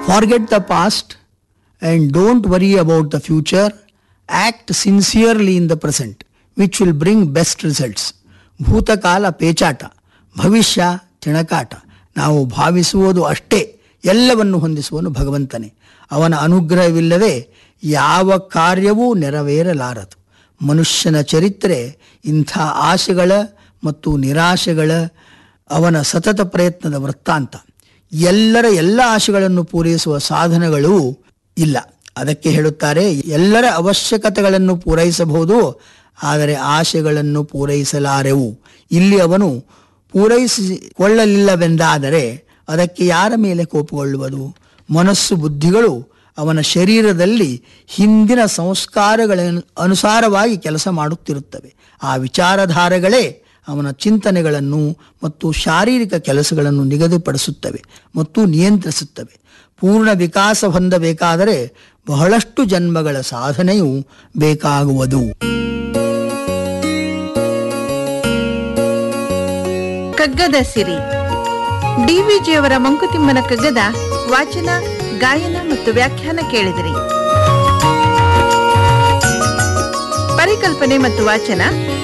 Forget the past and don't worry about the future. Act sincerely in the present, which will bring best results. ಭೂತಕಾಲ ಪೇಚಾಟ ಭವಿಷ್ಯ ತಿಣಕಾಟ ನಾವು ಭಾವಿಸುವುದು ಅಷ್ಟೇ ಎಲ್ಲವನ್ನು ಹೊಂದಿಸುವನು ಭಗವಂತನೇ ಅವನ ಅನುಗ್ರಹವಿಲ್ಲದೆ ಯಾವ ಕಾರ್ಯವೂ ನೆರವೇರಲಾರದು ಮನುಷ್ಯನ ಚರಿತ್ರೆ ಇಂಥ ಆಶೆಗಳ ಮತ್ತು ನಿರಾಶೆಗಳ ಅವನ ಸತತ ಪ್ರಯತ್ನದ ವೃತ್ತಾಂತ ಎಲ್ಲರ ಎಲ್ಲ ಆಶೆಗಳನ್ನು ಪೂರೈಸುವ ಸಾಧನಗಳು ಇಲ್ಲ ಅದಕ್ಕೆ ಹೇಳುತ್ತಾರೆ ಎಲ್ಲರ ಅವಶ್ಯಕತೆಗಳನ್ನು ಪೂರೈಸಬಹುದು ಆದರೆ ಆಶೆಗಳನ್ನು ಪೂರೈಸಲಾರೆವು ಇಲ್ಲಿ ಅವನು ಪೂರೈಸಿಕೊಳ್ಳಲಿಲ್ಲವೆಂದಾದರೆ ಅದಕ್ಕೆ ಯಾರ ಮೇಲೆ ಕೋಪಗೊಳ್ಳುವುದು ಮನಸ್ಸು ಬುದ್ಧಿಗಳು ಅವನ ಶರೀರದಲ್ಲಿ ಹಿಂದಿನ ಸಂಸ್ಕಾರಗಳ ಅನುಸಾರವಾಗಿ ಕೆಲಸ ಮಾಡುತ್ತಿರುತ್ತವೆ ಆ ವಿಚಾರಧಾರೆಗಳೇ ಅವನ ಚಿಂತನೆಗಳನ್ನು ಮತ್ತು ಶಾರೀರಿಕ ಕೆಲಸಗಳನ್ನು ನಿಗದಿಪಡಿಸುತ್ತವೆ ಮತ್ತು ನಿಯಂತ್ರಿಸುತ್ತವೆ ಪೂರ್ಣ ವಿಕಾಸ ಹೊಂದಬೇಕಾದರೆ ಬಹಳಷ್ಟು ಜನ್ಮಗಳ ಸಾಧನೆಯು ಬೇಕಾಗುವುದು ಕಗ್ಗದ ಸಿರಿ ಡಿವಿಜಿಯವರ ಮಂಕುತಿಮ್ಮನ ಕಗ್ಗದ ವಾಚನ ಗಾಯನ ಮತ್ತು ವ್ಯಾಖ್ಯಾನ ಕೇಳಿದಿರಿ ಪರಿಕಲ್ಪನೆ ಮತ್ತು ವಾಚನ